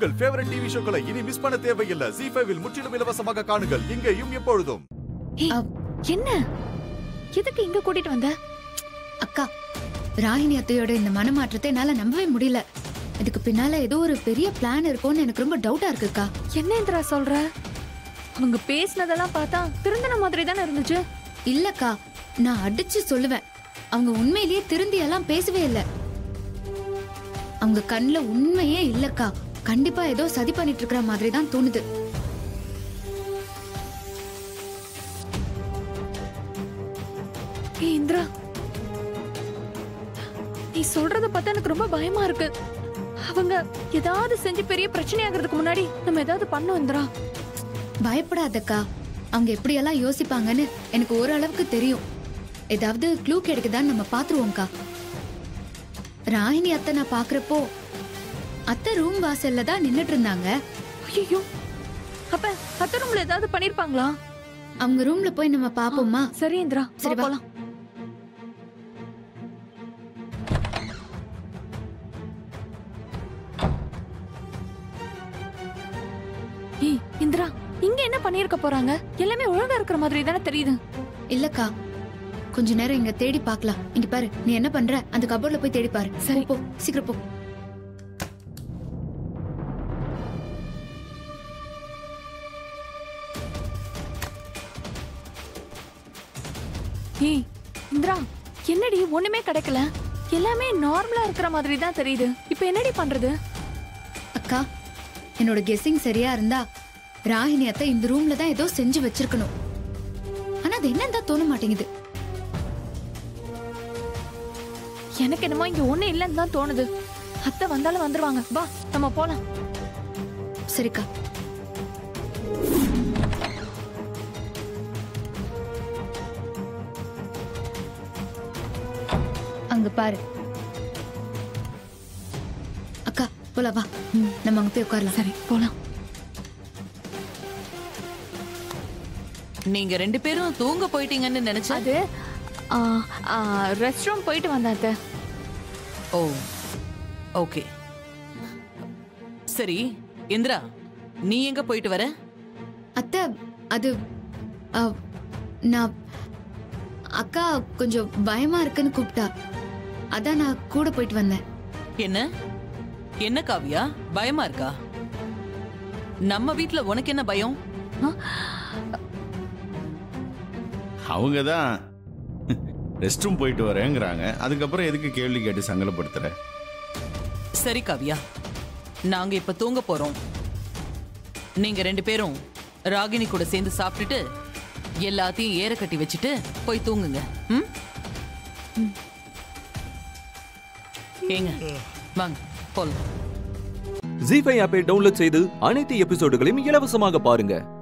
உங்கள் favourite TV ஷோக்களை இனி miss பண்ண தேவையில்லை ஜி ஃபைவில் முற்றிலும் இலவசமாக காணுங்கள் இங்கேயும் எப்பொழுதும் ஏய், என்ன எதுக்கு இங்க கூட்டிட்டு வந்த அக்கா ராகினி அத்தையோட இந்த மனமாற்றத்தை என்னால நம்பவே முடியல இதுக்கு பின்னால ஏதோ ஒரு பெரிய பிளான் இருக்கும்னு எனக்கு ரொம்ப டவுட்டா இருக்குக்கா என்ன இந்திரா சொல்ற அவங்க பேசினதெல்லாம் பார்த்தா திருந்தன மாதிரி தானே இருந்துச்சு இல்லக்கா நான் அடிச்சு சொல்லுவேன் அவங்க உண்மையிலேயே திருந்தி எல்லாம் பேசவே இல்ல அவங்க கண்ணுல உண்மையே இல்லக்கா கண்டிப்பா ஏதோ சதி பண்ணிட்டு இருக்கிற மாதிரி தான் தோணுது ஏய் இந்திரா நீ சொல்றத பார்த்தா எனக்கு ரொம்ப பயமா இருக்கு அவங்க ஏதாவது செஞ்சு பெரிய பிரச்சனை ஆகிறதுக்கு முன்னாடி நம்ம ஏதாவது பண்ணோம் இந்திரா பயப்படாதக்கா அவங்க எப்படியெல்லாம் யோசிப்பாங்கன்னு எனக்கு ஓரளவுக்கு தெரியும் ஏதாவது க்ளூ கிடைக்குதான்னு நம்ம பாத்துருவோம்க்கா ராகினி அத்தை நான் பாக்குறப்போ அத்தை ரூம் வாசல்ல தான் நின்னுட்டு இருந்தாங்க ஐயோ அப்ப அத்தை ரூம்ல ஏதாவது பண்ணிருப்பாங்களா அவங்க ரூம்ல போய் நம்ம பாப்போமா சரி இந்திரா சரி, சரி வா. போலாம் ஏய் இந்திரா இங்க என்ன பண்ணிருக்க போறாங்க எல்லாமே ஒழுங்கா இருக்கிற மாதிரி தானே தெரியுது இல்லக்கா கொஞ்ச நேரம் இங்க தேடி பார்க்கலாம் இங்க பாரு நீ என்ன பண்ற அந்த கபோர்ட்ல போய் தேடி பாரு சரி. போ, போ சீக்கிரம் போ ஏய் இந்திரா என்னடி ஒண்ணுமே கிடைக்கல எல்லாமே நார்மலா இருக்கிற மாதிரி தான் தெரியுது இப்போ என்னடி பண்றது அக்கா என்னோட கெஸ்ஸிங் சரியா இருந்தா ராகினி அத்தை இந்த ரூம்ல தான் ஏதோ செஞ்சு வச்சிருக்கணும் ஆனா அது என்னன்னு தான் தோண மாட்டேங்குது எனக்கு என்னமோ இங்க ஒண்ணு இல்லைன்னு தான் தோணுது அத்தை வந்தாலும் வந்துருவாங்க வா நம்ம போலாம் சரிக்கா அங்க பாரு அக்கா போல வா நம்ம அங்க போய் உட்காரலாம் சரி போலாம் நீங்க ரெண்டு பேரும் தூங்க போயிட்டீங்கன்னு நினைச்சேன் அது ரெஸ்ட் ரூம் போயிட்டு வந்தேன் அத்தை ஓ ஓகே சரி இந்திரா நீ எங்க போயிட்டு வர அத்தை அது அ, நான் அக்கா கொஞ்சம் பயமா இருக்குன்னு கூப்பிட்டா அதான் நான் கூட போயிட்டு வந்தேன் என்ன என்ன காவியா பயமா இருக்கா நம்ம வீட்ல உனக்கு என்ன பயம் அவங்க தான் ரெஸ்ட் ரூம் போயிட்டு வரேங்கிறாங்க அதுக்கப்புறம் எதுக்கு கேள்வி கேட்டு சங்கடப்படுத்துற சரி காவியா நாங்க இப்ப தூங்க போறோம் நீங்க ரெண்டு பேரும் ராகினி கூட சேர்ந்து சாப்பிட்டுட்டு எல்லாத்தையும் ஏற கட்டி வச்சுட்டு போய் தூங்குங்க ம் ஏங்க வாங்க போலாம் ஜி ஃபைவ் ஆப்பை டவுன்லோட் செய்து அனைத்து எபிசோடுகளையும் இலவசமாக பாருங்க